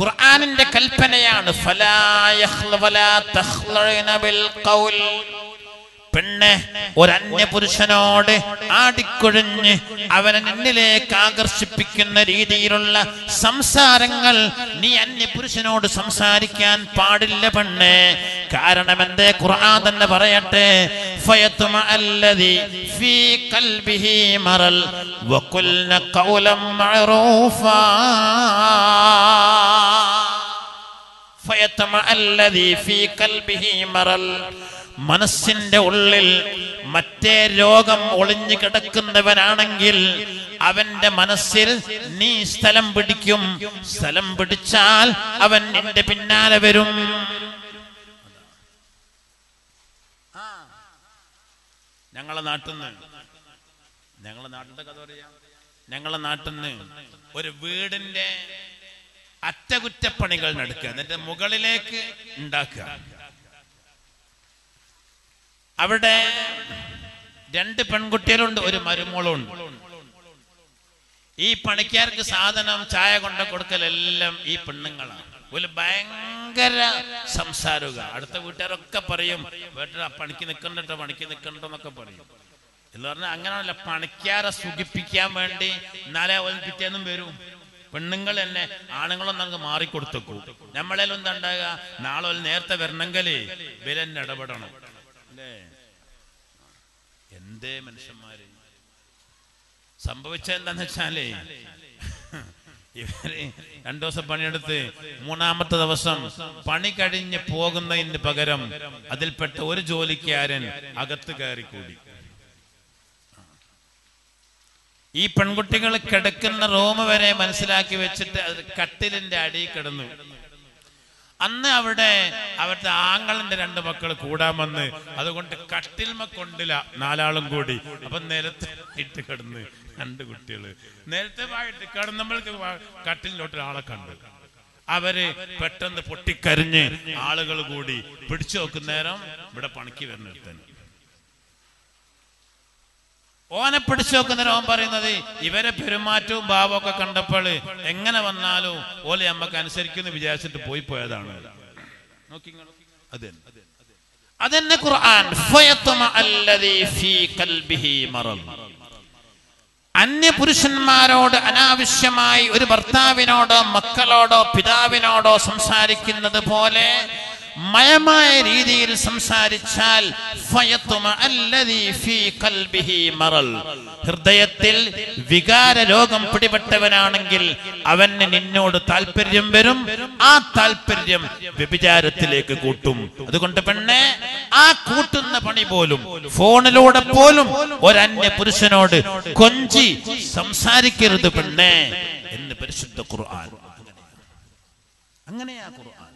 ഖുർആനിന്റെ കൽപ്പനയാണ് ഫലാ യഖ്ല വലാ തഖ്ലഇന ബിൽ ഖൗൽ പെണ്ണ് ഒരന്യ പുരുഷനോട് ആടിക്കൊഴിഞ്ഞ് അവനെ നിന്നിലേക്ക് ആകർഷിപ്പിക്കുന്ന രീതിയിലുള്ള സംസാരങ്ങൾ നീ അന്യ പുരുഷനോട് സംസാരിക്കാൻ പാടില്ല പെണ്ണ് കാരണം എന്തേ ഖുർആൻ തന്നെ പറയട്ടെ ഫയത്തുമ അല്ലദി ഫീ ഖൽബിഹി മറൽ വഖുൽന ഖൗലം മഅറൂഫാ ഫയത്തുമ അല്ലദി ഫീ ഖൽബിഹി മറൽ മനസ്സിന്റെ ഉള്ളിൽ മറ്റേ രോഗം ഒളിഞ്ഞു കിടക്കുന്നവനാണെങ്കിൽ അവന്റെ മനസ്സിൽ നീ സ്ഥലം പിടിക്കും സ്ഥലം പിടിച്ചാൽ അവൻ നിന്റെ പിന്നാലെ വരും ഞങ്ങളെ നാട്ടിൽ നിന്ന് ഞങ്ങളെ നാട്ടിന്റെ കഥ പറയാം ഞങ്ങളെ നാട്ടിൽ നിന്ന് ഒരു വീടിന്റെ അറ്റകുറ്റപ്പണികൾ നടക്കുക എന്നിട്ട് മുകളിലേക്ക് ഉണ്ടാക്കുക അവിടെ രണ്ട് പെൺകുട്ടികളുണ്ട് ഒരു മരുമോളും ഉണ്ട് ഈ പണിക്കാർക്ക് സാധനം ചായ കൊണ്ട കൊടുക്കലെല്ലാം ഈ പെണ്ണുങ്ങളാണ് ഒരു ഭയങ്കര സംസാരുക അടുത്ത വീട്ടുകാരൊക്കെ പറയും വീട്ടിൽ പണിക്ക് നിൽക്കണ്ടോ പണിക്ക് നിൽക്കണ്ടോ എന്നൊക്കെ പറയും എന്ന് പറഞ്ഞാൽ അങ്ങനെയല്ല പണിക്കാരെ സുഖിപ്പിക്കാൻ വേണ്ടി എന്നാലേ അവൻ പിറ്റേന്നും വരും പെണ്ണുങ്ങൾ തന്നെ ആണുങ്ങളൊന്നും അങ്ങ് മാറിക്കൊടുത്തേക്കൂ നമ്മളേലും എന്താ ഉണ്ടാകുക നാളെ ഒരു നേരത്തെ വരണമെങ്കിൽ വിലന്നെ ഇടപെടണം അല്ലേ എന്തേ മനുഷ്യന്മാര് സംഭവിച്ച എന്താന്ന് വെച്ചാലേ ഇവര് രണ്ടു ദിവസം പണിയെടുത്ത് മൂന്നാമത്തെ ദിവസം പണി കഴിഞ്ഞ് പോകുന്നതിന് പകരം അതിൽപ്പെട്ട ഒരു ജോലിക്കാരൻ അകത്ത് കയറിക്കൂടി ഈ പെൺകുട്ടികൾ കിടക്കുന്ന റൂം വരെ മനസ്സിലാക്കി വെച്ചിട്ട് അത് കട്ടിലിന്റെ അടിയിൽ കിടന്നു അന്ന് അവിടെ അവരുടെ ആങ്ങളിന്റെ രണ്ട് മക്കൾ കൂടാൻ വന്ന് അതുകൊണ്ട് കട്ടിൽമ കൊണ്ടില്ല നാലാളും കൂടി അപ്പൊ നിലത്ത് ഇട്ട് കിടന്ന് രണ്ട് കുട്ടികള് നേരത്തെ വായിട്ട് കിടന്നപ്പോഴേക്ക് കട്ടിലിലോട്ട് ഒരാളെ കണ്ടു അവര് പെട്ടെന്ന് പൊട്ടിക്കരിഞ്ഞ് ആളുകൾ കൂടി പിടിച്ചു നോക്കുന്നേരം ഇവിടെ പണിക്ക് വരുന്നിടത്തന്നെ ഓനെ പിടിച്ചു നോക്കുന്നേരം ഓൻ പറയുന്നത് ഇവരെ പെരുമാറ്റവും ഭാവവും ഒക്കെ കണ്ടപ്പോൾ എങ്ങനെ വന്നാലും ഓലെ അമ്മക്ക് അനുസരിക്കുന്നു വിചാരിച്ചിട്ട് പോയി പോയതാണ് അതെ അതെന്നെ ഖുർആൻ ഫയത്തുമ അല്ലദീ ഫീ ഖൽബിഹി മറദ് അന്യ പുരുഷന്മാരോട് അനാവശ്യമായി ഒരു ഭർത്താവിനോടോ മക്കളോടോ പിതാവിനോടോ സംസാരിക്കുന്നത് പോലെ മയമായ രീതിയിൽ സംസാരിച്ചാൽ ഫയത്തുമ അല്ലദീ ഫീ ഖൽബിഹി മറൽ ഹൃദയത്തിൽ വികാര രോഗം പിടിപെട്ടവനാണെങ്കിൽ അവന് നിന്നോട് താല്പര്യം വരും ആ താല്പര്യം വ്യഭിചാരത്തിലേക്ക് കൂട്ടും അതുകൊണ്ട് പെണ്ണെ ആ കൂട്ടുന്ന പണി പോലും ഫോണിലൂടെ പോലും ഒരന്യ പുരുഷനോട് കൊഞ്ചി സംസാരിക്കരുത് പെണ്ണെ എന്ന് പരിശുദ്ധ ഖുർആൻ അങ്ങനെയാ ഖുർആൻ